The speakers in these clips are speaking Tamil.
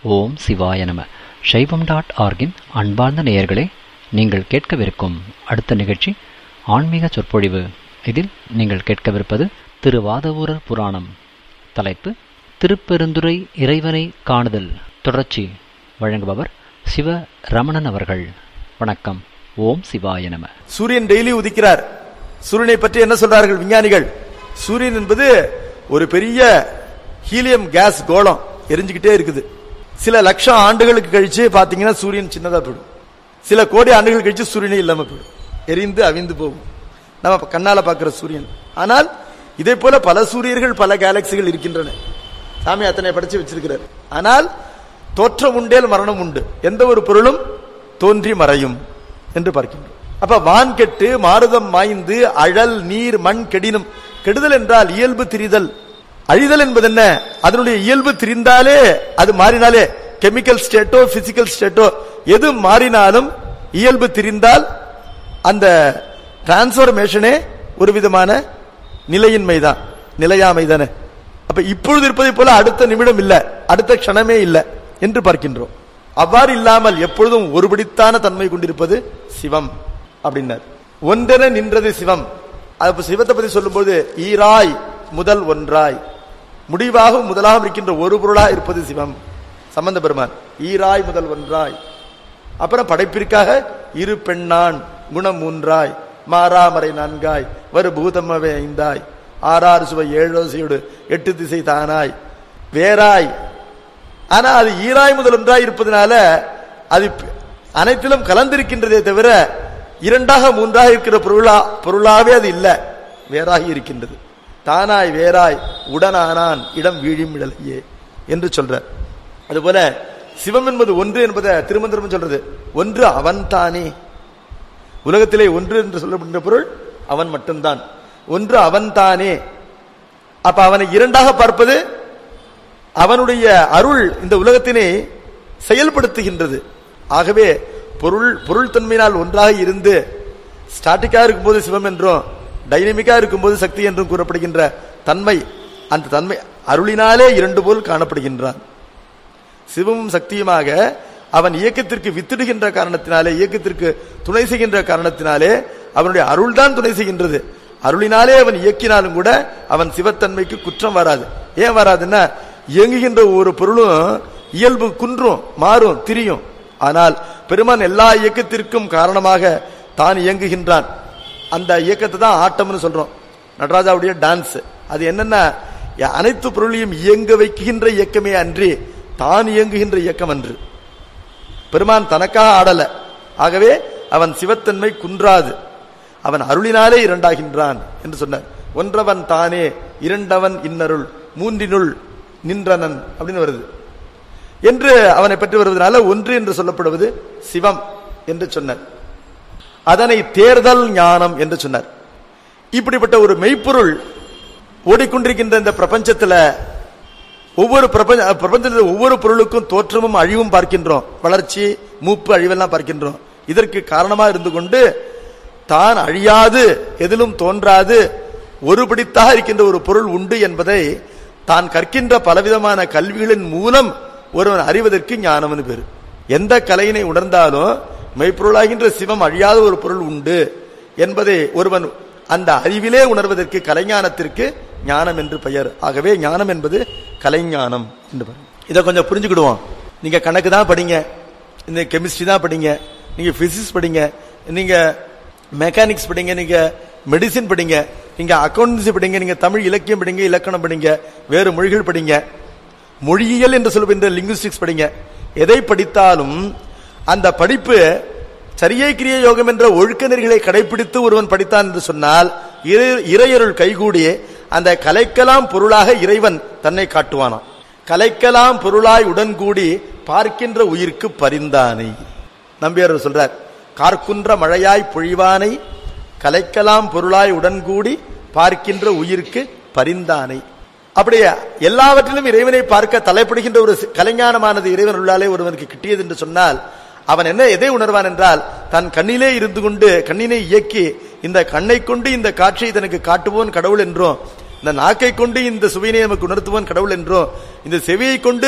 ஓம் சிவாய நம சைவம் டாட் ஆர்கின் அன்பார்ந்த நேயர்களே நீங்கள் கேட்கவிருக்கும் அடுத்த நிகழ்ச்சி ஆன்மீக சொற்பொழிவு இதில் நீங்கள் கேட்கவிருப்பது திரு வாதவூரர் புராணம் தலைப்பு திருப்பெருந்துறை இறைவனை காணுதல் தொடர்ச்சி வழங்குபவர் சிவ ரமணன் அவர்கள் வணக்கம் ஓம் சிவாய நம சூரியன் டெய்லி உதிக்கிறார் சூரியனை பற்றி என்ன சொல்றார்கள் விஞ்ஞானிகள் சூரியன் என்பது ஒரு பெரிய ஹீலியம் கேஸ் கோளம் எரிஞ்சுக்கிட்டே இருக்குது சில லட்சம் ஆண்டுகளுக்கு கழிச்சு பாத்தீங்கன்னா சூரியன் சின்னதா போயிடும் சில கோடி ஆண்டுகள் கழிச்சு சூரியனே இல்லாம போயிடும் எரிந்து அவிந்து போகும் நம்ம கண்ணால பார்க்கிற சூரியன் ஆனால் இதே போல பல சூரியர்கள் பல கேலக்சிகள் இருக்கின்றன சாமி அத்தனை படைச்சு வச்சிருக்கிறார் ஆனால் தோற்றம் உண்டேல் மரணம் உண்டு எந்த ஒரு பொருளும் தோன்றி மறையும் என்று பார்க்கின்றோம் அப்ப வான் கெட்டு மாருதம் மாய்ந்து அழல் நீர் மண் கெடினும் கெடுதல் என்றால் இயல்பு திரிதல் அழிதல் என்பது என்ன அதனுடைய இயல்பு திரிந்தாலே அது மாறினாலே கெமிக்கல் ஸ்டேட்டோ பிசிக்கல் ஸ்டேட்டோ எது மாறினாலும் இயல்பு திரிந்தால் அந்த டிரான்ஸ்பர்மேஷனே ஒரு விதமான நிலையின்மைதான் நிலையாமை தானே அப்ப இப்பொழுது இருப்பதை போல அடுத்த நிமிடம் இல்ல அடுத்த க்ஷணமே இல்ல என்று பார்க்கின்றோம் அவ்வாறு இல்லாமல் எப்பொழுதும் ஒருபடித்தான தன்மை கொண்டிருப்பது சிவம் அப்படின்னார் ஒன்றென நின்றது சிவம் அப்ப சிவத்தை பத்தி சொல்லும்போது ஈராய் முதல் ஒன்றாய் முடிவாக முதலாக இருக்கின்ற ஒரு பொருளா இருப்பது சிவம் சம்பந்த பெருமான் ஈராய் முதல் ஒன்றாய் அப்புறம் படைப்பிற்காக இரு பெண்ணான் குணம் மூன்றாய் மாறாமறை நான்காய் வரு பூதமவே ஐந்தாய் ஆறாறு சுவை ஏழோசையோடு எட்டு திசை தானாய் வேறாய் ஆனா அது ஈராய் முதல் ஒன்றாய் இருப்பதனால அது ப- அனைத்திலும் கலந்திருக்கின்றதே தவிர இரண்டாக மூன்றாக இருக்கிற பொருளா பொருளாவே அது இல்ல வேறாகி இருக்கின்றது தானாய் வேறாய் உடனானான் இடம் வீழும் இடலையே என்று சொல்றார் அதுபோல சிவம் என்பது ஒன்று என்பதை திருமந்திரம் சொல்றது ஒன்று அவன் தானே உலகத்திலே ஒன்று என்று சொல்லப்படுகின்ற பொருள் அவன் மட்டும்தான் ஒன்று அவன் தானே அப்ப அவனை இரண்டாக பார்ப்பது அவனுடைய அருள் இந்த உலகத்தினை செயல்படுத்துகின்றது ஆகவே பொருள் பொருள் தன்மையினால் ஒன்றாக இருந்து ஸ்டாட்டிக்கா இருக்கும்போது சிவம் என்றும் டைனமிக்கா இருக்கும்போது சக்தி என்றும் கூறப்படுகின்ற தன்மை அந்த தன்மை அருளினாலே இரண்டு போல் காணப்படுகின்றான் சிவமும் சக்தியுமாக அவன் இயக்கத்திற்கு வித்திடுகின்ற காரணத்தினாலே இயக்கத்திற்கு துணை செய்கின்ற காரணத்தினாலே அவனுடைய அருள்தான் துணை செய்கின்றது அருளினாலே அவன் இயக்கினாலும் கூட அவன் சிவத்தன்மைக்கு குற்றம் வராது ஏன் வராதுன்னா இயங்குகின்ற ஒரு பொருளும் இயல்பு குன்றும் மாறும் திரியும் ஆனால் பெருமான் எல்லா இயக்கத்திற்கும் காரணமாக தான் இயங்குகின்றான் அந்த இயக்கத்தை தான் ஆட்டம்னு சொல்றோம் நடராஜாவுடைய டான்ஸ் அது என்னன்னா அனைத்து பொருளையும் இயங்க வைக்கின்ற இயக்கமே அன்றி தான் இயங்குகின்ற இயக்கம் அன்று பெருமான் தனக்காக ஆடல ஆகவே அவன் சிவத்தன்மை குன்றாது அவன் அருளினாலே இரண்டாகின்றான் என்று சொன்னார் ஒன்றவன் தானே இரண்டவன் இன்னருள் மூன்றினுள் நின்றனன் அப்படின்னு வருது என்று அவனை பற்றி வருவதனால ஒன்று என்று சொல்லப்படுவது சிவம் என்று சொன்னார் அதனை தேர்தல் ஞானம் என்று சொன்னார் இப்படிப்பட்ட ஒரு மெய்ப்பொருள் ஓடிக்கொண்டிருக்கின்ற இந்த பிரபஞ்சத்துல ஒவ்வொரு பிரபஞ்ச பிரபஞ்சத்தில் ஒவ்வொரு பொருளுக்கும் தோற்றமும் அழிவும் பார்க்கின்றோம் வளர்ச்சி மூப்பு அழிவெல்லாம் பார்க்கின்றோம் இதற்கு காரணமா இருந்து கொண்டு தான் அழியாது எதிலும் தோன்றாது ஒருபடித்தாக இருக்கின்ற ஒரு பொருள் உண்டு என்பதை தான் கற்கின்ற பலவிதமான கல்விகளின் மூலம் ஒருவன் அறிவதற்கு ஞானம்னு பேரு எந்த கலையினை உணர்ந்தாலும் மெய்ப்பொருளாகின்ற சிவம் அழியாத ஒரு பொருள் உண்டு என்பதை ஒருவன் அந்த அறிவிலே உணர்வதற்கு கலைஞானத்திற்கு ஞானம் என்று பெயர் ஆகவே ஞானம் என்பது கலைஞானம் என்று பெயர். இதை கொஞ்சம் புரிஞ்சுக்கிடுவோம் நீங்க கணக்கு தான் படிங்க இந்த கெமிஸ்ட்ரி தான் படிங்க நீங்க பிசிக்ஸ் படிங்க நீங்க மெக்கானிக்ஸ் படிங்க நீங்க மெடிசின் படிங்க நீங்க அக்கௌண்டன்சி படிங்க நீங்க தமிழ் இலக்கியம் படிங்க இலக்கணம் படிங்க வேறு மொழிகள் படிங்க மொழியியல் என்று சொல்லுகின்ற லிங்குஸ்டிக்ஸ் படிங்க எதை படித்தாலும் அந்த படிப்பு சரியை கிரிய யோகம் என்ற ஒழுக்க நெறிகளை கடைபிடித்து ஒருவன் படித்தான் என்று சொன்னால் இறை- இறையருள் கைகூடி அந்த கலைக்கலாம் பொருளாக இறைவன் தன்னை காட்டுவானாம் கலைக்கலாம் பொருளாய் உடன் கூடி பார்க்கின்ற உயிர்க்கு பரிந்தானை நம்பியார் சொல்றார் கார்க்குன்ற மழையாய் பொழிவானை கலைக்கலாம் பொருளாய் உடன் கூடி பார்க்கின்ற உயிர்க்கு பரிந்தானை அப்படியே எல்லாவற்றிலும் இறைவனை பார்க்க தலைப்படுகின்ற ஒரு சி- கலைஞானமானது இறைவன் உள்ளாலே ஒருவனுக்கு கிட்டியது என்று சொன்னால் அவன் என்ன எதை உணர்வான் என்றால் தன் கண்ணிலே இருந்து கொண்டு கண்ணினை இயக்கி இந்த கண்ணை கொண்டு இந்த காட்சியை தனக்கு காட்டுவோன் கடவுள் என்றும் இந்த நாக்கை கொண்டு இந்த சுவையினை நமக்கு உணர்த்துவோன் கடவுள் என்றும் இந்த செவியை கொண்டு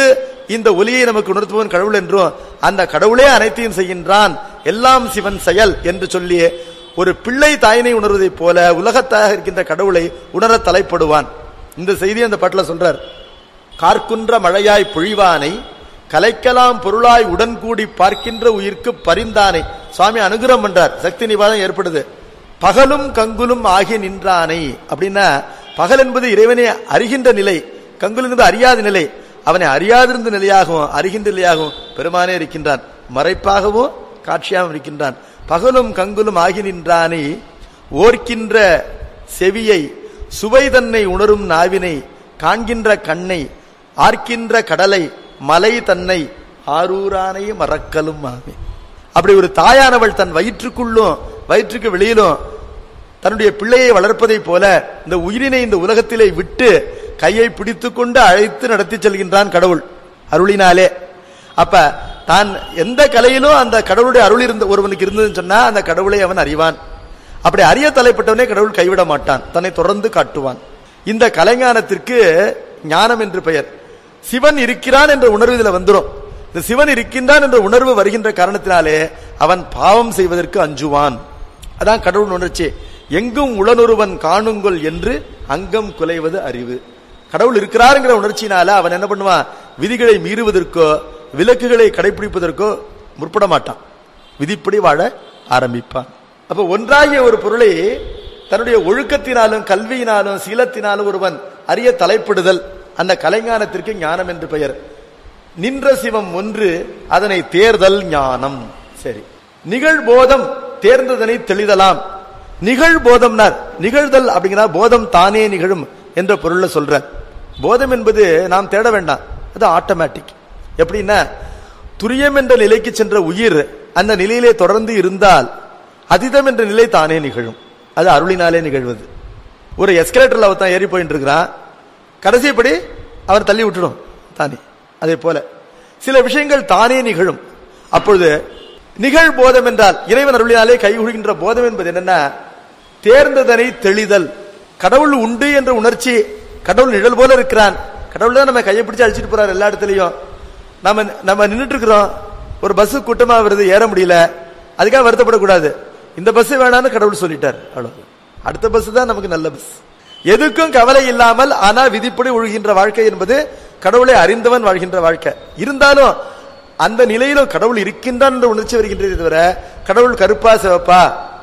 இந்த ஒலியை நமக்கு உணர்த்துவன் கடவுள் என்றும் அந்த கடவுளே அனைத்தையும் செய்கின்றான் எல்லாம் சிவன் செயல் என்று சொல்லி ஒரு பிள்ளை தாயினை உணர்வதைப் போல உலகத்தாக இருக்கின்ற கடவுளை உணர தலைப்படுவான் இந்த செய்தி அந்த பாட்டுல சொல்றார் கார்க்குன்ற மழையாய் பொழிவானை கலைக்கலாம் பொருளாய் உடன் கூடி பார்க்கின்ற உயிர்க்கு பரிந்தானை சுவாமி அனுகிரகம் பண்றார் சக்தி நிவாதம் ஏற்படுது பகலும் கங்குலும் ஆகி நின்றானை அப்படின்னா பகல் என்பது இறைவனை அறிகின்ற நிலை கங்குல் என்பது அறியாத நிலை அவனை அறியாதிருந்த நிலையாகவும் அறிகின்ற நிலையாகவும் பெருமானே இருக்கின்றான் மறைப்பாகவும் காட்சியாகவும் இருக்கின்றான் பகலும் கங்குலும் ஆகி நின்றானை ஓர்க்கின்ற செவியை சுவை தன்னை உணரும் நாவினை காண்கின்ற கண்ணை ஆர்க்கின்ற கடலை மலை தன்னை ஆரூரானை மறக்கலும் ஆமே அப்படி ஒரு தாயானவள் தன் வயிற்றுக்குள்ளும் வயிற்றுக்கு வெளியிலும் தன்னுடைய பிள்ளையை வளர்ப்பதைப் போல இந்த உயிரினை இந்த உலகத்திலே விட்டு கையை பிடித்துக் கொண்டு அழைத்து நடத்தி செல்கின்றான் கடவுள் அருளினாலே அப்ப தான் எந்த கலையிலும் அந்த கடவுளுடைய அருள் இருந்த ஒருவனுக்கு இருந்ததுன்னு சொன்னா அந்த கடவுளை அவன் அறிவான் அப்படி அறிய தலைப்பட்டவனே கடவுள் கைவிட மாட்டான் தன்னை தொடர்ந்து காட்டுவான் இந்த கலைஞானத்திற்கு ஞானம் என்று பெயர் சிவன் இருக்கிறான் என்ற உணர்வு இதுல வந்துடும் இந்த சிவன் இருக்கின்றான் என்ற உணர்வு வருகின்ற காரணத்தினாலே அவன் பாவம் செய்வதற்கு அஞ்சுவான் அதான் கடவுள் உணர்ச்சி எங்கும் உளனொருவன் காணுங்கொள் என்று அங்கம் குலைவது அறிவு கடவுள் இருக்கிறாருங்கிற உணர்ச்சியினால அவன் என்ன பண்ணுவான் விதிகளை மீறுவதற்கோ விலக்குகளை கடைபிடிப்பதற்கோ முற்பட மாட்டான் விதிப்படி வாழ ஆரம்பிப்பான் அப்ப ஒன்றாகிய ஒரு பொருளை தன்னுடைய ஒழுக்கத்தினாலும் கல்வியினாலும் சீலத்தினாலும் ஒருவன் அறிய தலைப்படுதல் அந்த கலைஞானத்திற்கு ஞானம் என்று பெயர் நின்ற சிவம் ஒன்று அதனை தேர்தல் ஞானம் சரி நிகழ்போதம் தேர்ந்ததனை தெளிதலாம் நிகழ்போதம்னார் நிகழ்தல் அப்படிங்கிற போதம் தானே நிகழும் என்ற பொருள்ல சொல்ற போதம் என்பது நாம் தேட வேண்டாம் அது ஆட்டோமேட்டிக் எப்படின்னா துரியம் என்ற நிலைக்கு சென்ற உயிர் அந்த நிலையிலே தொடர்ந்து இருந்தால் அதிதம் என்ற நிலை தானே நிகழும் அது அருளினாலே நிகழ்வது ஒரு எஸ்கலேட்டர்ல ஒருத்தன் ஏறி போயிட்டு இருக்கிறான் கடைசிப்படி அவர் தள்ளி விட்டுடும் தானே அதே போல சில விஷயங்கள் தானே நிகழும் அப்பொழுது நிகழ் போதம் என்றால் இறைவன் அருளினாலே கைகொள்கின்ற போதம் என்பது என்னன்னா தேர்ந்ததனை தெளிதல் கடவுள் உண்டு என்ற உணர்ச்சி கடவுள் நிழல் போல இருக்கிறான் கடவுள் தான் நம்ம கையை பிடிச்சு அழிச்சிட்டு போறாரு எல்லா இடத்துலயும் நம்ம நம்ம நின்றுட்டு இருக்கிறோம் ஒரு பஸ் கூட்டமா வருது ஏற முடியல அதுக்காக வருத்தப்படக்கூடாது இந்த பஸ் வேணாம்னு கடவுள் சொல்லிட்டார் அவ்வளவு அடுத்த பஸ் தான் நமக்கு நல்ல பஸ் எதுக்கும் கவலை இல்லாமல் ஆனா விதிப்படி ஒழுகின்ற வாழ்க்கை என்பது கடவுளை அறிந்தவன் வாழ்கின்ற வாழ்க்கை இருந்தாலும் அந்த நிலையிலும் கடவுள் இருக்கின்றான் என்ற உணர்ச்சி வருகின்றதே தவிர கடவுள் கருப்பா சிவப்பா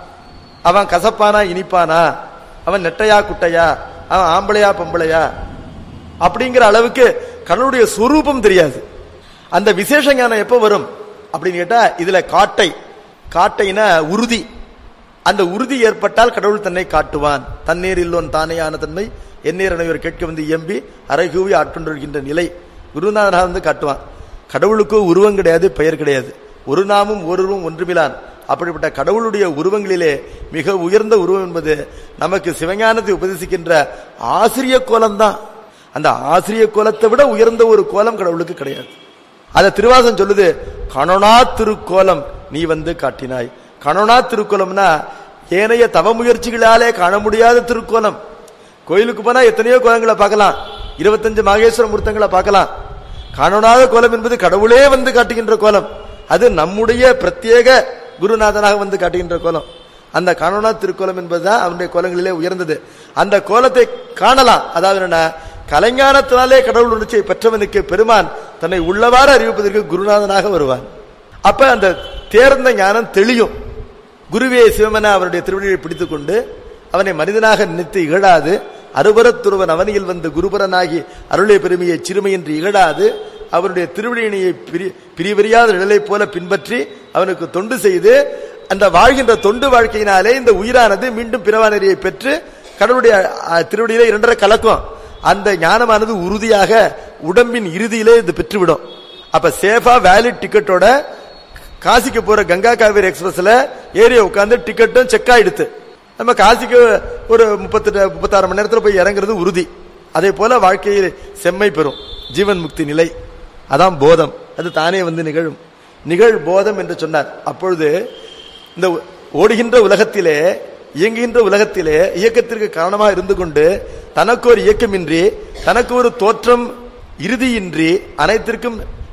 அவன் கசப்பானா இனிப்பானா அவன் நெட்டையா குட்டையா அவன் ஆம்பளையா பொம்பளையா அப்படிங்கிற அளவுக்கு கடவுளுடைய சொரூபம் தெரியாது அந்த விசேஷ ஞானம் எப்ப வரும் அப்படின்னு கேட்டா இதுல காட்டை காட்டைனா உறுதி அந்த உறுதி ஏற்பட்டால் கடவுள் தன்னை காட்டுவான் தண்ணீர் இல்லோன் தானேயான தன்மை எண்ணீர் அனைவர் கேட்க வந்து எம்பி அரைகூவி ஆட்கொண்டிருக்கின்ற நிலை குருநாதனாக வந்து காட்டுவான் கடவுளுக்கு உருவம் கிடையாது பெயர் கிடையாது ஒரு நாமும் ஒருவரும் ஒன்றுமிலான் அப்படிப்பட்ட கடவுளுடைய உருவங்களிலே மிக உயர்ந்த உருவம் என்பது நமக்கு சிவஞானத்தை உபதேசிக்கின்ற ஆசிரிய கோலம்தான் அந்த ஆசிரிய கோலத்தை விட உயர்ந்த ஒரு கோலம் கடவுளுக்கு கிடையாது அத திருவாசம் சொல்லுது கணனா திருக்கோலம் நீ வந்து காட்டினாய் கணனா திருக்கோலம்னா ஏனைய தவ முயற்சிகளாலே காண முடியாத திருக்கோலம் கோயிலுக்கு போனா எத்தனையோ கோலங்களை பார்க்கலாம் இருபத்தஞ்சு மகேஸ்வர மூர்த்தங்களை பார்க்கலாம் காணொணாத கோலம் என்பது கடவுளே வந்து காட்டுகின்ற கோலம் அது நம்முடைய பிரத்யேக குருநாதனாக வந்து காட்டுகின்ற கோலம் அந்த காணொணா திருக்கோலம் என்பதுதான் அவனுடைய கோலங்களிலே உயர்ந்தது அந்த கோலத்தை காணலாம் அதாவது என்ன கலைஞானத்தினாலே கடவுள் உணர்ச்சியை பெற்றவனுக்கு பெருமான் தன்னை உள்ளவாறு அறிவிப்பதற்கு குருநாதனாக வருவான் அப்ப அந்த தேர்ந்த ஞானம் தெளியும் குருவே சிவமன அவருடைய திருவடியை பிடித்துக் கொண்டு அவனை மனிதனாக நினைத்து இகழாது அருபரத்துருவன் அவனியில் வந்து குருபரனாகி அருளை பெருமையை சிறுமையின்றி இகழாது அவருடைய திருவிழியினையை பிரிவறியாத நிழலை போல பின்பற்றி அவனுக்கு தொண்டு செய்து அந்த வாழ்கின்ற தொண்டு வாழ்க்கையினாலே இந்த உயிரானது மீண்டும் பிறவானறியை பெற்று கடவுளுடைய திருவடியிலே இரண்டரை கலக்கும் அந்த ஞானமானது உறுதியாக உடம்பின் இறுதியிலே இது பெற்றுவிடும் அப்ப சேஃபா வேலிட் டிக்கெட்டோட காசிக்கு போற கங்கா காவேரி எக்ஸ்பிரஸ்ல ஏரியா உட்காந்து டிக்கெட்டும் செக் ஆயிடுத்து நம்ம காசிக்கு ஒரு முப்பத்தெட்டு முப்பத்தாறு மணி நேரத்தில் போய் இறங்குறது உறுதி அதே போல வாழ்க்கையில் செம்மை பெறும் ஜீவன் முக்தி நிலை அதான் போதம் அது தானே வந்து நிகழும் நிகழ் போதம் என்று சொன்னார் அப்பொழுது இந்த ஓடுகின்ற உலகத்திலே இயங்குகின்ற உலகத்திலே இயக்கத்திற்கு காரணமாக இருந்து கொண்டு தனக்கு ஒரு இயக்கமின்றி தனக்கு ஒரு தோற்றம் இறுதியின்றி அனைத்திற்கும்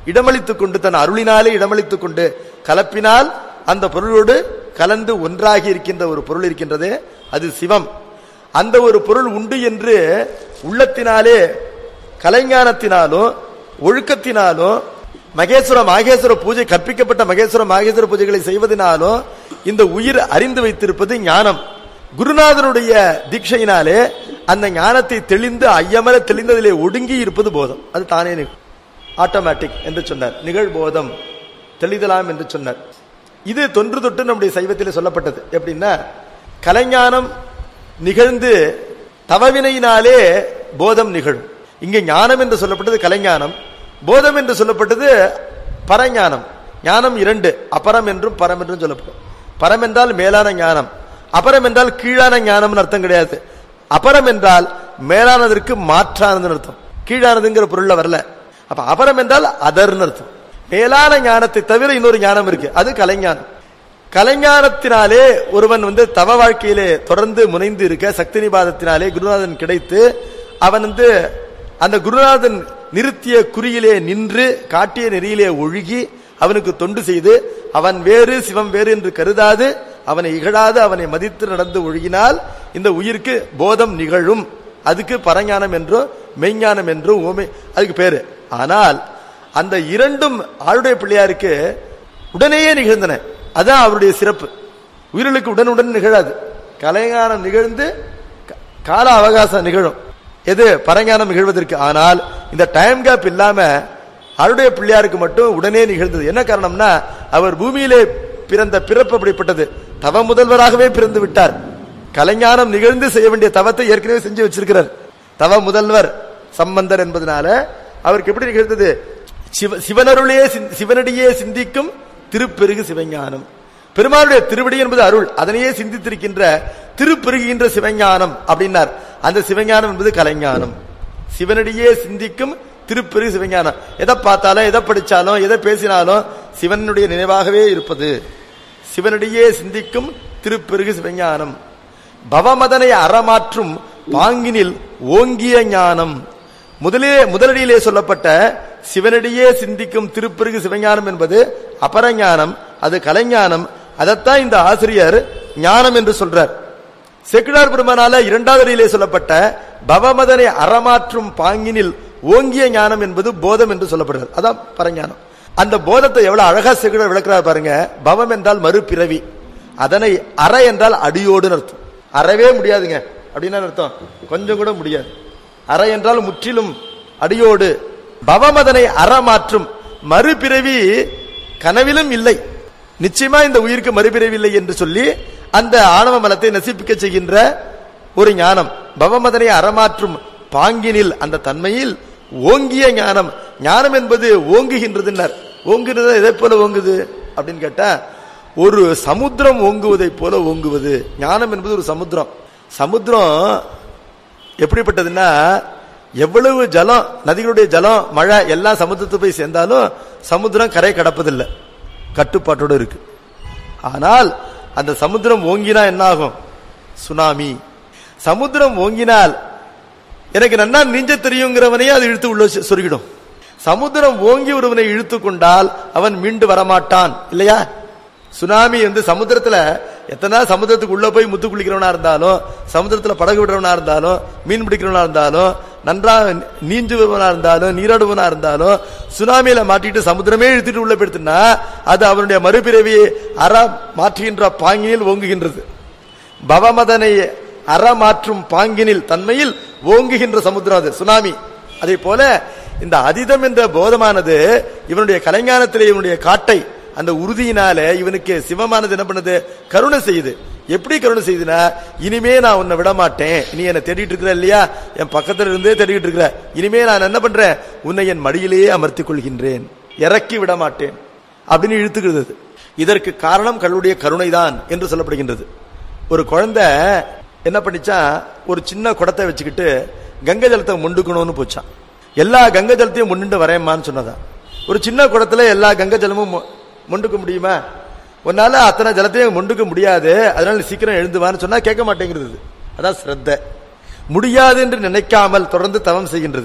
இடமளித்துக் கொண்டு தன் அருளினாலே இடமளித்துக் கொண்டு கலப்பினால் அந்த பொருளோடு கலந்து ஒன்றாகி இருக்கின்ற ஒரு பொருள் இருக்கின்றதே அது சிவம் அந்த ஒரு பொருள் உண்டு என்று உள்ளத்தினாலே கலைஞானத்தினாலும் ஒழுக்கத்தினாலும் மகேஸ்வர மாகேஸ்வர பூஜை கற்பிக்கப்பட்ட மகேஸ்வர மாகேஸ்வர பூஜைகளை செய்வதனாலும் இந்த உயிர் அறிந்து வைத்திருப்பது ஞானம் குருநாதருடைய தீட்சையினாலே அந்த ஞானத்தை தெளிந்து ஐயமர தெளிந்ததிலே ஒடுங்கி இருப்பது போதம் அது தானே ஆட்டோமேட்டிக் என்று சொன்னார் நிகழ்போதம் தெளிதலாம் என்று சொன்னார் இது தொன்று தொட்டு நம்முடைய சைவத்திலே சொல்லப்பட்டது எப்படின்னா கலைஞானம் நிகழ்ந்து தவவினையினாலே போதம் நிகழும் இங்கே ஞானம் என்று சொல்லப்பட்டது கலைஞானம் போதம் என்று சொல்லப்பட்டது பரஞானம் ஞானம் இரண்டு அபரம் என்றும் பரம் என்றும் சொல்லப்படும் பரம் என்றால் மேலான ஞானம் அபரம் என்றால் கீழான ஞானம்னு அர்த்தம் கிடையாது அபரம் என்றால் மேலானதற்கு மாற்றானதுன்னு அர்த்தம் கீழானதுங்கிற பொருள்ல வரல அப்ப அபரம் என்றால் அதர்னு அர்த்தம் மேலான ஞானத்தை தவிர இன்னொரு ஞானம் இருக்கு அது கலைஞானம் கலைஞானத்தினாலே ஒருவன் வந்து தவ வாழ்க்கையிலே தொடர்ந்து முனைந்து இருக்க சக்தி நிபாதத்தினாலே குருநாதன் கிடைத்து அவன் வந்து அந்த குருநாதன் நிறுத்திய குறியிலே நின்று காட்டிய நெறியிலே ஒழுகி அவனுக்கு தொண்டு செய்து அவன் வேறு சிவம் வேறு என்று கருதாது அவனை இகழாது அவனை மதித்து நடந்து ஒழுகினால் இந்த உயிருக்கு போதம் நிகழும் அதுக்கு பரஞானம் என்றோ மெய்ஞானம் என்றோ ஓமை அதுக்கு பேரு ஆனால் அந்த இரண்டும் ஆளுடைய பிள்ளையாருக்கு உடனேயே நிகழ்ந்தன அதான் அவருடைய சிறப்பு உயிர்களுக்கு உடனுடன் நிகழாது கலைஞானம் நிகழ்ந்து க- கால அவகாசம் நிகழும் எது பரஞானம் நிகழ்வதற்கு ஆனால் இந்த டைம் கேப் இல்லாம அவருடைய பிள்ளையாருக்கு மட்டும் உடனே நிகழ்ந்தது என்ன காரணம்னா அவர் பூமியிலே பிறந்த பிறப்பு அப்படிப்பட்டது தவ முதல்வராகவே பிறந்து விட்டார் கலைஞானம் நிகழ்ந்து செய்ய வேண்டிய தவத்தை ஏற்கனவே செஞ்சு வச்சிருக்கிறார் தவ முதல்வர் சம்பந்தர் என்பதனால அவருக்கு எப்படி நிகழ்ந்தது சிவ- சிவனருளே சிந்- சிவனடியே சிந்திக்கும் திருப்பெருகு சிவஞானம் பெருமாளுடைய திருவடி என்பது அருள் அதனையே சிந்தித்திருக்கின்ற திருப்பெருகின்ற சிவஞானம் அப்படின்னார் அந்த சிவஞானம் என்பது கலைஞானம் சிவனடியே சிந்திக்கும் திருப்பெருகு சிவஞானம் எதை பார்த்தாலும் எதை படிச்சாலும் எதை பேசினாலும் சிவனுடைய நினைவாகவே இருப்பது சிவனடியே சிந்திக்கும் திருப்பெருகு சிவஞானம் பவமதனை அறமாற்றும் பாங்கினில் ஓங்கிய ஞானம் முதலே முதலடியிலே சொல்லப்பட்ட சிவனடியே சிந்திக்கும் திருப்பெருகு சிவஞானம் என்பது அபரஞானம் அது கலைஞானம் அதைத்தான் இந்த ஆசிரியர் ஞானம் என்று சொல்றார் செக்குடார் பெருமானால இரண்டாவது அடியிலே சொல்லப்பட்ட பவமதனை அறமாற்றும் பாங்கினில் ஓங்கிய ஞானம் என்பது போதம் என்று சொல்லப்படுகிறது அதான் பரஞானம் அந்த போதத்தை எவ்வளவு அழகா செக்குடார் விளக்குறார் பாருங்க பவம் என்றால் மறுபிறவி அதனை அற என்றால் அடியோடுன்னு அர்த்தம் அறவே முடியாதுங்க அப்படின்னு அர்த்தம் கொஞ்சம் கூட முடியாது அற என்றால் முற்றிலும் அடியோடு பவமதனை அறமாற்றும் மறுபிறவி கனவிலும் இல்லை நிச்சயமா இந்த உயிருக்கு மறுபிறவி இல்லை என்று சொல்லி அந்த ஆணவ மலத்தை நசிப்பிக்க செய்கின்ற ஒரு ஞானம் பவமதனை அறமாற்றும் பாங்கினில் அந்த தன்மையில் ஓங்கிய ஞானம் ஞானம் என்பது ஓங்குகின்றதுன்னர் ஓங்குகிறது எதை போல ஓங்குது அப்படின்னு கேட்டா ஒரு சமுத்திரம் ஓங்குவதை போல ஓங்குவது ஞானம் என்பது ஒரு சமுத்திரம் சமுத்திரம் எப்படிப்பட்டதுன்னா எவ்வளவு ஜலம் நதிகளுடைய ஜலம் மழை எல்லாம் சமுத்திரத்தை போய் சேர்ந்தாலும் சமுத்திரம் கரை கடப்பதில்லை கட்டுப்பாட்டோடு இருக்கு ஆனால் அந்த சமுத்திரம் ஓங்கினா என்ன ஆகும் சுனாமி சமுத்திரம் ஓங்கினால் எனக்கு நன்னா நீஞ்ச தெரியுங்கிறவனையே அது இழுத்து உள்ள சொ- சொருகிடும் சமுத்திரம் ஓங்கி ஒருவனை இழுத்து கொண்டால் அவன் மீண்டு வரமாட்டான் இல்லையா சுனாமி வந்து சமுத்திரத்துல எத்தனை சமுத்திரத்துக்கு உள்ள போய் முத்து குளிக்கிறவனா இருந்தாலும் சமுத்திரத்துல படகு விடுறவனா இருந்தாலும் மீன் பிடிக்கிறவனா இருந்தாலும் நன்றா நீஞ்சுவனா இருந்தாலும் நீராடுவனா இருந்தாலும் சுனாமியில மாட்டிட்டு சமுத்திரமே இழுத்துட்டு உள்ள போயிடுத்துனா அது அவனுடைய மறுபிறவியை அற மாற்றுகின்ற பாங்கினில் ஓங்குகின்றது பவமதனை அறமாற்றும் பாங்கினில் தன்மையில் ஓங்குகின்ற சமுத்திரம் அது சுனாமி அதே போல இந்த அதிதம் என்ற போதமானது இவனுடைய கலைஞானத்திலே இவனுடைய காட்டை அந்த உறுதியினால இவனுக்கு சிவமானது என்ன பண்ணுது கருணை செய்யுது எப்படி கருணை செய்யுதுன்னா இனிமே நான் உன்னை விட மாட்டேன் நீ என்ன தேடிட்டு இருக்கிற இல்லையா என் பக்கத்துல இருந்தே தேடிட்டு இருக்கிற இனிமே நான் என்ன பண்றேன் உன்னை என் மடியிலேயே அமர்த்திக் கொள்கின்றேன் இறக்கி விட மாட்டேன் அப்படின்னு இழுத்துக்கிறது அது. இதற்கு காரணம் கல்லுடைய கருணைதான் என்று சொல்லப்படுகின்றது ஒரு குழந்தை என்ன பண்ணிச்சா ஒரு சின்ன குடத்தை வச்சுக்கிட்டு கங்கை ஜலத்தை முண்டுக்கணும்னு போச்சான் எல்லா கங்கை ஜலத்தையும் முன்னுட்டு வரேம்மான்னு சொன்னதா ஒரு சின்ன குடத்துல எல்லா கங்கை ஜலமும் மு- முண்டுக்க முடியுமா உன்னால அத்தனை ஜலத்தையும் முண்டுக்க முடியாது அதனால சீக்கிரம் எழுந்துவான்னு சொன்னா கேட்க மாட்டேங்கிறது அதான் ஸ்ரத்த முடியாது என்று நினைக்காமல் தொடர்ந்து தவம் செய்கின்றது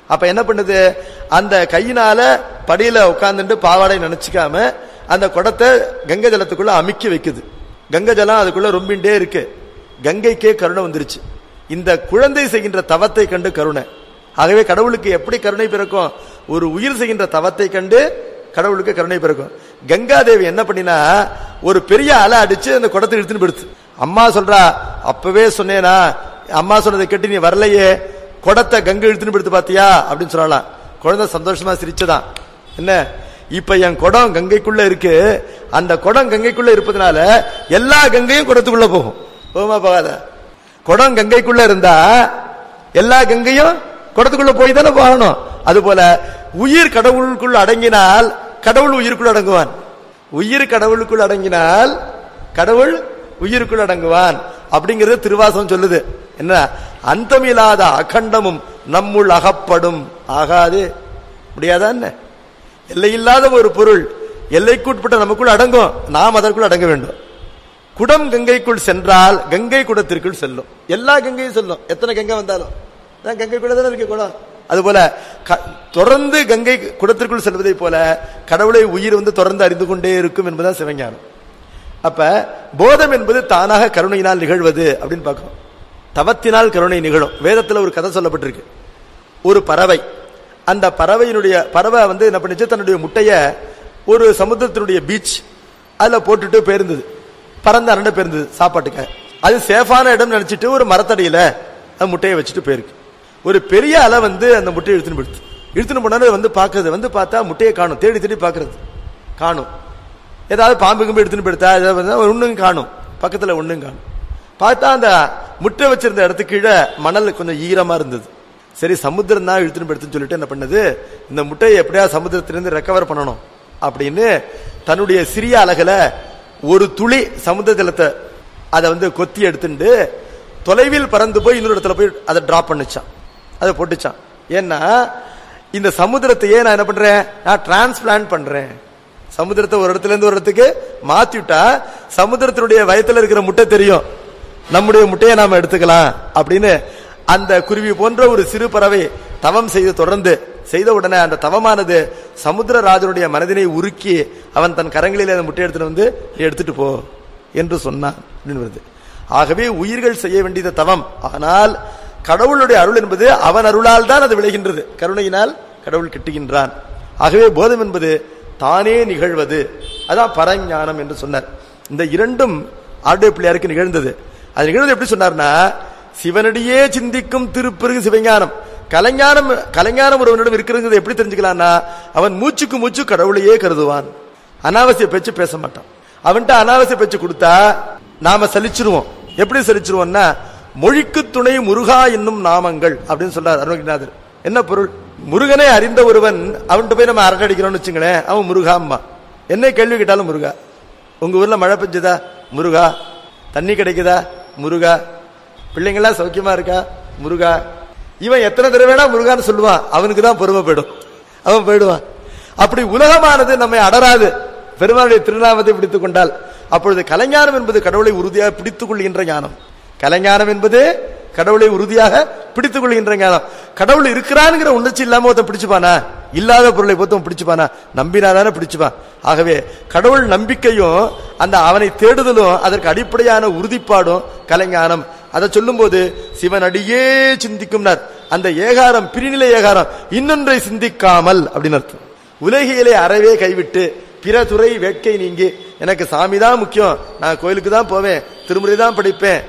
அப்ப என்ன பண்ணுது அந்த கையினால படியில உட்கார்ந்துட்டு பாவாடை நினைச்சுக்காம அந்த குடத்தை கங்கை ஜலத்துக்குள்ள அமுக்கி வைக்குது கங்கை ஜலம் அதுக்குள்ள ரொம்பிண்டே இருக்கு கங்கைக்கே கருணை வந்துருச்சு இந்த குழந்தை செய்கின்ற தவத்தை கண்டு கருணை ஆகவே கடவுளுக்கு எப்படி கருணை பிறக்கும் ஒரு உயிர் செய்கின்ற தவத்தை கண்டு கடவுளுக்கு கருணை பிறக்கும் கங்காதேவி என்ன பண்ணினா ஒரு பெரிய அலை அடிச்சு அந்த குடத்தை இழுத்துன்னு போயிடுச்சு அம்மா சொல்றா அப்பவே சொன்னேனா அம்மா சொன்னதை கேட்டு நீ வரலையே குடத்தை கங்கை இழுத்துன்னு போயிடுத்து பாத்தியா அப்படின்னு சொல்லலாம் குழந்தை சந்தோஷமா சிரிச்சதான் என்ன இப்ப என் குடம் கங்கைக்குள்ள இருக்கு அந்த குடம் கங்கைக்குள்ள இருப்பதனால எல்லா கங்கையும் குடத்துக்குள்ள போகும் போகுமா போகாத குடம் கங்கைக்குள்ள இருந்தா எல்லா கங்கையும் குடத்துக்குள்ள போய் தானே போகணும் அதுபோல உயிர் கடவுளுக்குள் அடங்கினால் கடவுள் உயிருக்குள் அடங்குவான் உயிர் கடவுளுக்குள் அடங்கினால் கடவுள் உயிருக்குள் அடங்குவான் அப்படிங்கிறது திருவாசகம் சொல்லுது என்ன அந்தமில்லாத அகண்டமும் நம்முள் அகப்படும் ஆகாது முடியாதா என்ன எல்லையில்லாத ஒரு பொருள் எல்லைக்குட்பட்ட நமக்குள் அடங்கும் நாம் அதற்குள் அடங்க வேண்டும் குடம் கங்கைக்குள் சென்றால் கங்கை குடத்திற்குள் செல்லும் எல்லா கங்கையும் செல்லும் எத்தனை கங்கை வந்தாலும் நான் கங்கை கூட தானே இருக்கு குடம் அதுபோல க- தொடர்ந்து கங்கை குடத்திற்குள் செல்வதை போல கடவுளை உயிர் வந்து தொடர்ந்து அறிந்து கொண்டே இருக்கும் என்பதுதான் சிவஞானம் அப்ப போதம் என்பது தானாக கருணையினால் நிகழ்வது அப்படின்னு பார்க்கணும் தவத்தினால் கருணை நிகழும் வேதத்துல ஒரு கதை சொல்லப்பட்டிருக்கு ஒரு பறவை அந்த பறவையினுடைய பறவை வந்து என்ன பண்ணுச்சு தன்னுடைய முட்டைய ஒரு சமுத்திரத்தினுடைய பீச் அதுல போட்டுட்டு போயிருந்தது பறந்து அரண்ட போயிருந்தது சாப்பாட்டுக்காக அது சேஃபான இடம் நினைச்சிட்டு ஒரு மரத்தடியில அந்த முட்டையை வச்சுட்டு போயிருக்கு ஒரு பெரிய அலை வந்து அந்த முட்டையை இழுத்துன்னு போயிடுது இழுத்துன்னு போனாலும் வந்து பாக்குறது வந்து பார்த்தா முட்டையை காணும் தேடி தேடி பாக்குறது காணும் ஏதாவது பாம்பு கிம்பு எடுத்துன்னு போயிடுதா ஏதாவது ஒண்ணும் காணும் பக்கத்துல ஒண்ணும் காணும் பார்த்தா அந்த முட்டை வச்சிருந்த இடத்துக்கு கீழே மணல் கொஞ்சம் ஈரமா இருந்தது சரி சமுத்திரம் தான் இழுத்துன்னு போயிடுதுன்னு சொல்லிட்டு என்ன பண்ணது இந்த முட்டையை எப்படியா சமுத்திரத்திலிருந்து ரெக்கவர் பண்ணணும் அப்படின்னு தன்னுடைய சிறிய அலகுல ஒரு துளி சமுத்திர ஜலத்தை அதை வந்து கொத்தி எடுத்துட்டு தொலைவில் பறந்து போய் இன்னொரு இடத்துல போய் அதை டிராப் பண்ணுச்சான் அதை போட்டுச்சான் ஏன்னா இந்த சமுத்திரத்தையே நான் என்ன பண்றேன் நான் டிரான்ஸ்பிளான்ட் பண்றேன் சமுத்திரத்தை ஒரு இடத்துல இருந்து ஒரு இடத்துக்கு மாத்தி விட்டா சமுத்திரத்தினுடைய வயத்துல இருக்கிற முட்டை தெரியும் நம்முடைய முட்டையை நாம எடுத்துக்கலாம் அப்படின்னு அந்த குருவி போன்ற ஒரு சிறு பறவை தவம் செய்து தொடர்ந்து செய்த உடனே அந்த தவமானது சமுத்திரராஜனுடைய மனதினை உருக்கி அவன் தன் கரங்களிலே அந்த முட்டை எடுத்துட்டு வந்து "நீ எடுத்துட்டு போ என்று சொன்னான் அப்படின்னு வருது ஆகவே உயிர்கள் செய்ய வேண்டியது தவம் ஆனால் கடவுளுடைய அருள் என்பது அவன் அருளால் தான் அது விளைகின்றது கருணையினால் கடவுள் கிட்டுகின்றான் ஆகவே போதம் என்பது தானே நிகழ்வது அதான் பரஞானம் என்று சொன்னார் இந்த இரண்டும் ஆருடைய பிள்ளையாருக்கு நிகழ்ந்தது அது நிகழ்வது எப்படி சொன்னார்னா சிவனடியே சிந்திக்கும் திருப்பெருகு சிவஞானம் கலைஞானம் கலைஞானம் ஒருவனிடம் இருக்கிறது எப்படி தெரிஞ்சுக்கலாம்னா அவன் மூச்சுக்கு மூச்சு கடவுளையே கருதுவான் அனாவசிய பேச்சு பேச மாட்டான் அவன்கிட்ட அனாவசிய பேச்சு கொடுத்தா நாம சலிச்சிருவோம் எப்படி சலிச்சிருவோம்னா மொழிக்கு துணை முருகா என்னும் நாமங்கள் அப்படின்னு சொல்றார் அருணகிரிநாதர் என்ன பொருள் முருகனை அறிந்த ஒருவன் அவன்கிட்ட போய் நம்ம அரட்டை அடிக்கிறோம்னு வச்சுங்களேன் அவன் முருகாம்மா என்ன கேள்வி கேட்டாலும் முருகா உங்க ஊர்ல மழை பெஞ்சதா முருகா தண்ணி கிடைக்குதா முருகா பிள்ளைங்களாம் சௌக்கியமா இருக்கா முருகா இவன் எத்தனை தடவை வேணா முருகான்னு சொல்லுவான் அவனுக்கு தான் பொறுமை போயிடும் அவன் போயிடுவான் அப்படி உலகமானது நம்மை அடராது பெருமாளுடைய திருநாமத்தை பிடித்துக் கொண்டால் அப்பொழுது கலைஞானம் என்பது கடவுளை உறுதியாக பிடித்துக் கொள்கின்ற ஞானம் கலைஞானம் என்பது கடவுளை உறுதியாக பிடித்துக் கொள்கின்ற ஞானம் கடவுள் இருக்கிறான்ங்கிற உணர்ச்சி இல்லாம ஒருத்தன் பிடிச்சுப்பானா இல்லாத பொருளை பொறுத்தவன் பிடிச்சுப்பானா நம்பினாதானே பிடிச்சுப்பான் ஆகவே கடவுள் நம்பிக்கையும் அந்த அவனை தேடுதலும் அதற்கு அடிப்படையான உறுதிப்பாடும் கலைஞானம் அதை சொல்லும்போது சிவன் அடியே சிந்திக்கும்னார் அந்த ஏகாரம் பிரிநிலை ஏகாரம் இன்னொன்றை சிந்திக்காமல் அப்படின்னு அர்த்தம் உலகியலை அறவே கைவிட்டு பிற துறை வேட்கை நீங்கி எனக்கு சாமி தான் முக்கியம் நான் கோயிலுக்கு தான் போவேன் திருமுறை தான் படிப்பேன்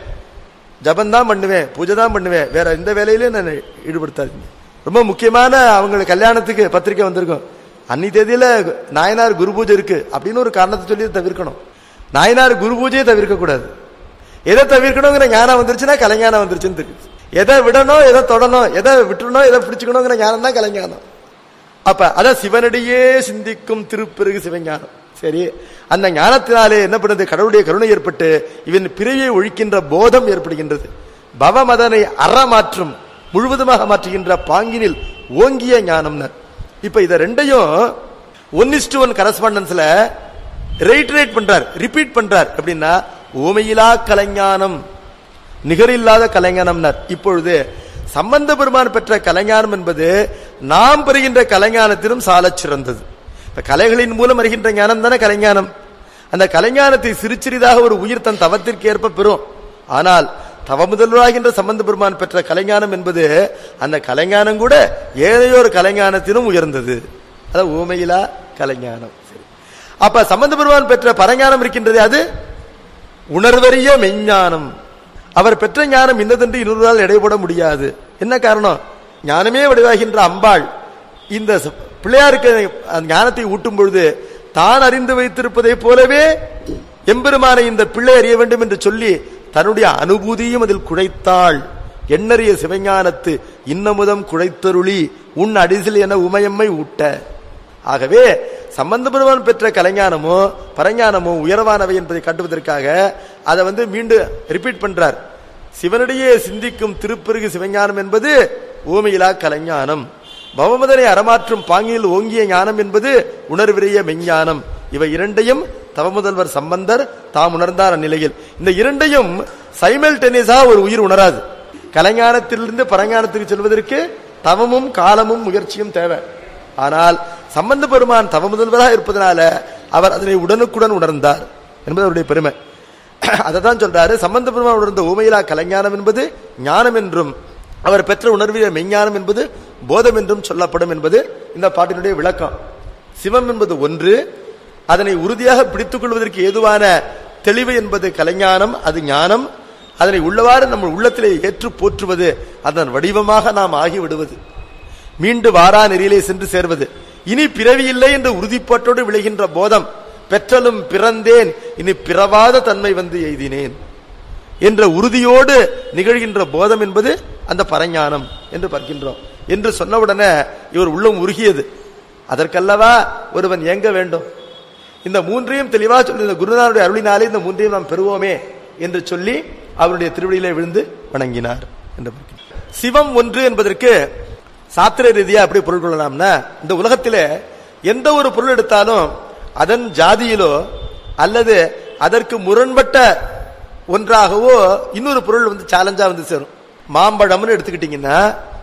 ஜபம் தான் பண்ணுவேன் பூஜை தான் பண்ணுவேன் வேற எந்த வேலையிலும் நான் ஈடுபடுத்தாதீங்க ரொம்ப முக்கியமான அவங்க கல்யாணத்துக்கு பத்திரிக்கை வந்திருக்கும் அன்னி தேதியில நாயனார் குரு பூஜை இருக்கு அப்படின்னு ஒரு காரணத்தை சொல்லி தவிர்க்கணும் நாயனார் குரு பூஜையை தவிர்க்க கூடாது எதை தவிர்க்கணுங்கிற ஞானம் வந்துருச்சுன்னா கலைஞானம் வந்துருச்சுன்னு தெரியும் எதை விடணும் எதை தொடணும் எதை விட்டுறணும் எதை பிடிச்சுக்கணுங்கிற ஞானம் தான் கலைஞானம் அப்ப அதான் சிவனடியே சிந்திக்கும் திருப்பெருகு சிவஞானம் சரி அந்த ஞானத்தினாலே என்ன பண்ணுது கடவுளுடைய கருணை ஏற்பட்டு இவன் பிறவியை ஒழிக்கின்ற போதம் ஏற்படுகின்றது பவமதனை அறமாற்றும் முழுவதுமாக மாற்றுகின்ற பாங்கினில் ஓங்கிய ஞானம்னர் இப்ப இத ரெண்டையும் ஒன் இஸ் ஒன் கரஸ்பாண்டன்ஸ்ல ரெயிட்ரேட் பண்றார் ரிப்பீட் பண்றார் அப்படின்னா ஓமையிலா கலைஞானம் நிகரில்லாத கலைஞானம்னர் இப்பொழுது சம்பந்த பெருமான் பெற்ற கலைஞானம் என்பது நாம் பெறுகின்ற கலைஞானத்திலும் சாலச் சிறந்தது இப்ப கலைகளின் மூலம் வருகின்ற ஞானம் தானே கலைஞானம் அந்த கலைஞானத்தை சிறு சிறிதாக ஒரு உயிர் தன் தவத்திற்கு ஏற்ப பெறும் ஆனால் தவ முதல்வராகின்ற சம்பந்த பெருமான் பெற்ற கலைஞானம் என்பது அந்த கலைஞானம் கூட ஏனையோர் கலைஞானத்திலும் உயர்ந்தது அதான் ஊமையிலா கலைஞானம் சரி. அப்ப சம்பந்த பெருமான் பெற்ற பரஞானம் இருக்கின்றது அது உணர்வறிய மெஞ்ஞானம் அவர் பெற்ற ஞானம் இன்னதென்று இன்னொருவரால் எடைபட முடியாது என்ன காரணம் ஞானமே வடிவாகின்ற அம்பாள் இந்த ச- பிள்ளையாருக்கு அந்த ஞானத்தை ஊட்டும் பொழுது தான் அறிந்து வைத்திருப்பதைப் போலவே எம்பெருமானை இந்த பிள்ளை அறிய வேண்டும் என்று சொல்லி தன்னுடைய அனுபூதியும் அதில் குழைத்தாள் எண்ணறிய சிவஞானத்து இன்னமுதம் குழைத்தருளி உன் அடிசில் என உமையம்மை ஊட்ட ஆகவே சம்பந்த பெருமான் பெற்ற கலைஞானமோ பரஞானமோ உயர்வானவை என்பதை காட்டுவதற்காக அதை வந்து மீண்டும் ரிப்பீட் பண்றார் சிவனிடையே சிந்திக்கும் திருப்பெருகு சிவஞானம் என்பது ஊமையிலா கலைஞானம் பவமதனை அறமாற்றும் பாங்கில் ஓங்கிய ஞானம் என்பது உணர்விரிய மெஞ்ஞானம் இவை இரண்டையும் தவமுதல்வர் சம்பந்தர் தாம் உணர்ந்தார் அந்நிலையில் இந்த இரண்டையும் சைமல்டேனியஸா ஒரு உயிர் உணராது கலைஞானத்திலிருந்து பரஞானத்துக்கு செல்வதற்கு தவமும் காலமும் முயற்சியும் தேவை ஆனால் சம்பந்த பெருமான் தவ முதல்வராக இருப்பதனால அவர் அதனை உடனுக்குடன் உணர்ந்தார் என்பது அவருடைய பெருமை அதை தான் சொல்றாரு சம்பந்த பெருமான் உணர்ந்த ஊமையிலா கலைஞானம் என்பது ஞானம் என்றும் அவர் பெற்ற உணர்விய மெஞ்ஞானம் என்பது போதம் என்றும் சொல்லப்படும் என்பது இந்த பாட்டினுடைய விளக்கம் சிவம் என்பது ஒன்று அதனை உறுதியாக பிடித்துக் கொள்வதற்கு ஏதுவான தெளிவு என்பது கலைஞானம் அது ஞானம் அதனை உள்ளவாறு நம்ம உள்ளத்திலே ஏற்று போற்றுவது அதன் வடிவமாக நாம் ஆகிவிடுவது மீண்டு வாரா நெறியிலே சென்று சேர்வது இனி பிறவி இல்லை என்ற உறுதிப்பாட்டோடு விளைகின்ற போதம் பெற்றலும் பிறந்தேன் இனி பிறவாத தன்மை வந்து எய்தினேன் என்ற உறுதியோடு நிகழ்கின்ற போதம் என்பது அந்த பரஞானம் என்று பார்க்கின்றோம் என்று சொன்னவுடனே இவர் உள்ளம் உருகியது அதற்கல்லவா ஒருவன் ஏங்க வேண்டும் இந்த மூன்றையும் தெளிவாக சொல்லி இந்த குருநாதனுடைய அருளினாலே இந்த மூன்றையும் நாம் பெறுவோமே என்று சொல்லி அவருடைய திருவடியிலே விழுந்து வணங்கினார் என்று பார்க்கிறோம். சிவம் ஒன்று என்பதற்கு சாத்திர ரீதியா எப்படி பொருள் கொள்ளலாம்னா இந்த உலகத்திலே எந்த ஒரு பொருள் எடுத்தாலும் அதன் ஜாதியிலோ அல்லது அதற்கு முரண்பட்ட ஒன்றாகவோ இன்னொரு பொருள் வந்து சேலஞ்சா வந்து சேரும் மாம்பழம்னு எடுத்துக்கிட்டீங்கன்னா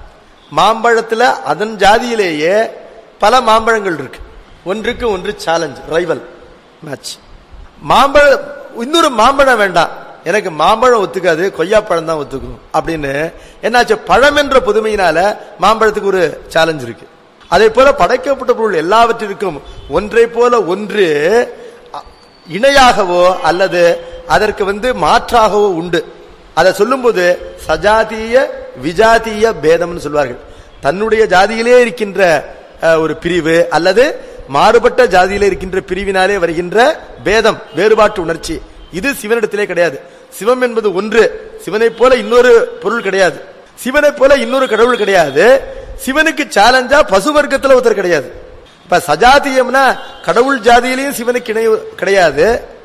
மாம்பழத்துல அதன் ஜாதியிலேயே பல மாம்பழங்கள் இருக்கு ஒன்றுக்கு ஒன்று சேலஞ்ச் ரைவல் மேட்ச் மாம்பழம் இன்னொரு மாம்பழம் வேண்டாம் எனக்கு மாம்பழம் ஒத்துக்காது கொய்யாப்பழம் தான் ஒத்துக்கும் அப்படின்னு என்னாச்சு பழம் என்ற புதுமையினால மாம்பழத்துக்கு ஒரு சேலஞ்ச் இருக்கு அதே போல படைக்கப்பட்ட பொருள் எல்லாவற்றிற்கும் ஒன்றை போல ஒன்று அ- இணையாகவோ அல்லது அதற்கு வந்து மாற்றாகவோ உண்டு அதை சொல்லும்போது சஜாதிய விஜாதிய பேதம்னு சொல்வார்கள் தன்னுடைய ஜாதியிலே இருக்கின்ற அஹ், ஒரு பிரிவு அல்லது மாறுபட்ட ஜாதியிலே இருக்கின்ற பிரிவினாலே வருகின்ற பேதம் வேறுபாட்டு உணர்ச்சி இது சிவனிடத்திலே கிடையாது சிவம் என்பது ஒன்று சிவனைப் போல இன்னொரு பொருள் கிடையாது சிவனைப் போல இன்னொரு கடவுள் கிடையாது சிவனுக்கு சேலஞ்சா பசு வர்க்கத்துல ஒருத்தர் கிடையாது இப்ப சஜாத்தியம்னா கடவுள் ஜாதியிலையும் சிவனுக்கு இணை கிடையாது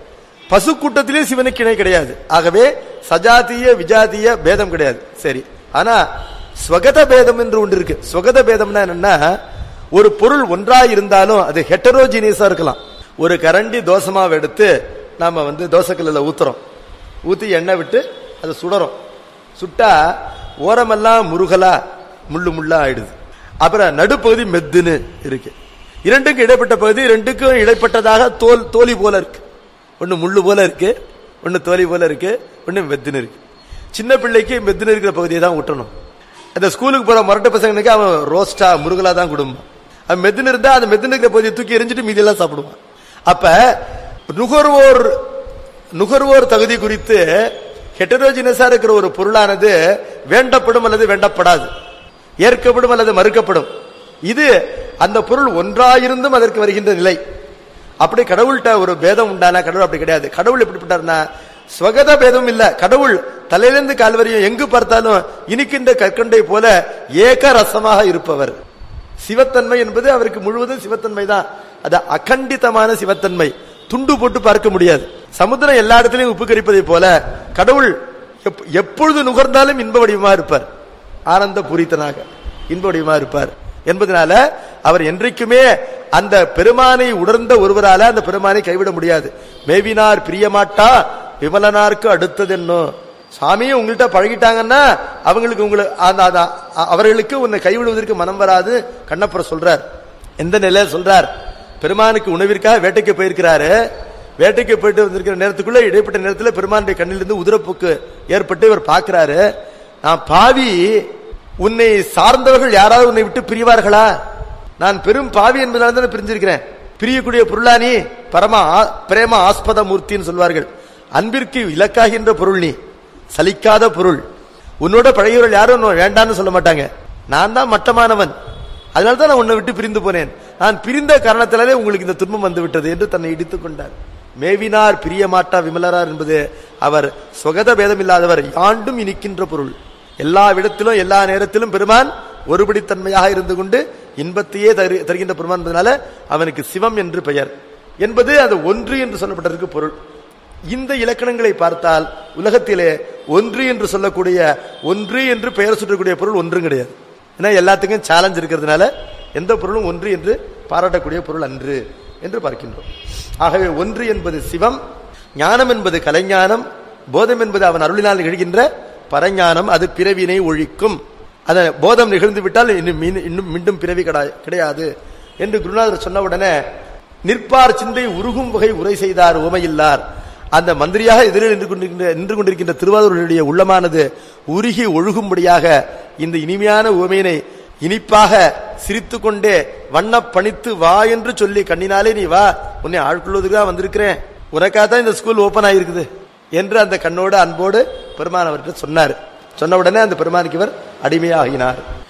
பசு கூட்டத்திலேயும் சிவனுக்கு இணை கிடையாது ஆகவே சஜாத்திய விஜாத்திய பேதம் கிடையாது சரி ஆனா ஸ்வகத பேதம் என்று ஒன்று இருக்கு ஸ்வகத பேதம்னா என்னன்னா ஒரு பொருள் ஒன்றா இருந்தாலும் அது ஹெட்டரோஜினியஸா இருக்கலாம் ஒரு கரண்டி தோசை மாவு எடுத்து நாம வந்து தோசைக்கல்ல ஊத்துறோம் ஊத்தி எண்ணெய் விட்டு அதை சுடறோம் சுட்டா ஓரமெல்லாம் முருகலா முள்ளு முள்ளா ஆயிடுது அப்புறம் நடுப்பகுதி மெத்துன்னு இருக்கு இரண்டுக்கும் இடைப்பட்ட பகுதி ரெண்டுக்கும் இடைப்பட்டதாக தோல் தோலி போல இருக்கு ஒன்னு முள்ளு போல இருக்கு ஒன்னு தோலி போல இருக்கு ஒன்னு மெத்துன்னு இருக்கு சின்ன பிள்ளைக்கு மெத்துன்னு இருக்கிற பகுதியை தான் ஊட்டணும் அந்த ஸ்கூலுக்கு போற முரட்டு பசங்களுக்கு அவன் ரோஸ்டா முருகலா தான் கொடுப்பான் அவன் மெத்துன்னு இருந்தா அந்த மெத்துன்னு இருக்கிற பகுதியை தூக்கி எரிஞ்சிட்டு மீதியெல்லாம் சாப்பிடுவான் அப்ப நுகர்வோர் நுகர்வோர் தகுதி குறித்து ஹெட்டரோஜினஸா இருக்கிற ஒரு பொருளானது வேண்டப்படும் அல்லது வேண்டப்படாது ஏற்கப்படும் அல்லது மறுக்கப்படும் இது அந்த பொருள் ஒன்றாயிருந்தும் அதற்கு வருகின்ற நிலை அப்படி கடவுள்கிட்ட ஒரு பேதம் உண்டானா கடவுள் அப்படி கிடையாது கடவுள் எப்படிப்பட்டார்னா ஸ்வகத பேதம் இல்ல கடவுள் தலையிலிருந்து கால் வரையும் எங்கு பார்த்தாலும் இனிக்கின்ற கற்கண்டை போல ஏக ரசமாக இருப்பவர் சிவத்தன்மை என்பது அவருக்கு முழுவதும் சிவத்தன்மை தான் அது அகண்டிதமான சிவத்தன்மை துண்டு போட்டு பார்க்க முடியாது சமுத்திரம் எல்லா இடத்திலையும் உப்பு கரிப்பதை போல கடவுள் எப்- எப்பொழுது நுகர்ந்தாலும் இன்ப வடிவமா இருப்பார் ஆனந்த பூரித்தனாக இன்ப வடிவமா இருப்பார் என்பதனால அவர் என்றைக்குமே அந்த பெருமானை உணர்ந்த ஒருவரால அந்த பெருமானை கைவிட முடியாது மேவினார் பிரியமாட்டா விமலனார்க்கு அடுத்ததென்னோ சாமியும் உங்கள்கிட்ட பழகிட்டாங்கன்னா அவங்களுக்கு உங்களை அந்த- அந்த- அ- அவர்களுக்கு உன்னை கைவிடுவதற்கு மனம் வராது கண்ணப்புற சொல்றார் எந்த நிலையில சொல்றார் பெருமானுக்கு உணவிற்காக வேட்டைக்கு போயிருக்கிறாரு வேட்டைக்கு போயிட்டு வந்திருக்கிற நேரத்துக்குள்ள இடைப்பட்ட நேரத்தில் பெருமானுடைய கண்ணிலிருந்து உதிரப்போக்கு ஏற்பட்டு இவர் பார்க்கிறாரு நான் பாவி உன்னை சார்ந்தவர்கள் யாராவது உன்னை விட்டு பிரிவார்களா நான் பெரும் பாவி என்பதனால தான் பிரிஞ்சிருக்கிறேன் பிரியக்கூடிய பொருளானி பரமா ஆ- பிரேம ஆஸ்பத மூர்த்தின்னு சொல்வார்கள் அன்பிற்கு இலக்காகின்ற பொருள் நீ சலிக்காத பொருள் உன்னோட பழகியவர்கள் யாரும் உன்னை வேண்டான்னு சொல்ல மாட்டாங்க நான் தான் மட்டமானவன் அதனால தான் நான் உன்னை விட்டு பிரிந்து போனேன் நான் பிரிந்த காரணத்தினாலே உங்களுக்கு இந்த துன்பம் வந்து விட்டது என்று தன்னை இடித்துக் கொண்டார் மேவினார் பிரியமாட்டா விமலரார் என்பது அவர் சொகத பேதம் இல்லாதவர் யாண்டும் இனிக்கின்ற பொருள் எல்லா விடத்திலும் எல்லா நேரத்திலும் பெருமான் ஒருபடித்தன்மையாக இருந்து கொண்டு இன்பத்தையே தரு- தருகின்ற பெருமான் என்பதனால அவனுக்கு சிவம் என்று பெயர் என்பது அது ஒன்று என்று சொல்லப்பட்டதற்கு பொருள் இந்த இலக்கணங்களை பார்த்தால் உலகத்திலே ஒன்று என்று சொல்லக்கூடிய ஒன்று என்று பெயர் சுற்றக்கூடிய பொருள் ஒன்றும் கிடையாது ஏன்னா எல்லாத்துக்கும் சேலஞ்ச் இருக்கிறதுனால எந்த பொருளும் ஒன்று என்று பாராட்டக்கூடிய பொருள் அன்று என்று பார்க்கின்றோம் ஆகவே ஒன்று என்பது சிவம் ஞானம் என்பது கலைஞானம் போதம் என்பது அவன் அருளினால் நிகழ்கின்ற பரஞானம் அது பிறவினை ஒழிக்கும் அத போதம் நிகழ்ந்து விட்டால் இன்னும் மீன்- இன்னும் மீண்டும் பிறவி கிடையா- கிடையாது என்று குருநாதர் சொன்ன உடனே நிற்பார் சிந்தை உருகும் வகை உரை செய்தார் உமையில்லார் அந்த மந்திரியாக எதிரில் நின்று கொண்டிருக்கின்ற நின்று கொண்டிருக்கின்ற திருவாரூருடைய உள்ளமானது உருகி ஒழுகும்படியாக இந்த இனிமையான உமையினை இனிப்பாக சிரித்துக் கொண்டே வண்ண பணித்து வா என்று சொல்லி கண்ணினாலே நீ வா உன்னை ஆட்கொள்வதுக்கு தான் வந்திருக்கிறேன் உனக்காக தான் இந்த ஸ்கூல் ஓபன் ஆயிருக்குது என்று அந்த கண்ணோடு அன்போடு பெருமான் அவர்கிட்ட சொன்னார் சொன்ன உடனே அந்த பெருமானுக்கு இவர் அடிமையாகினார்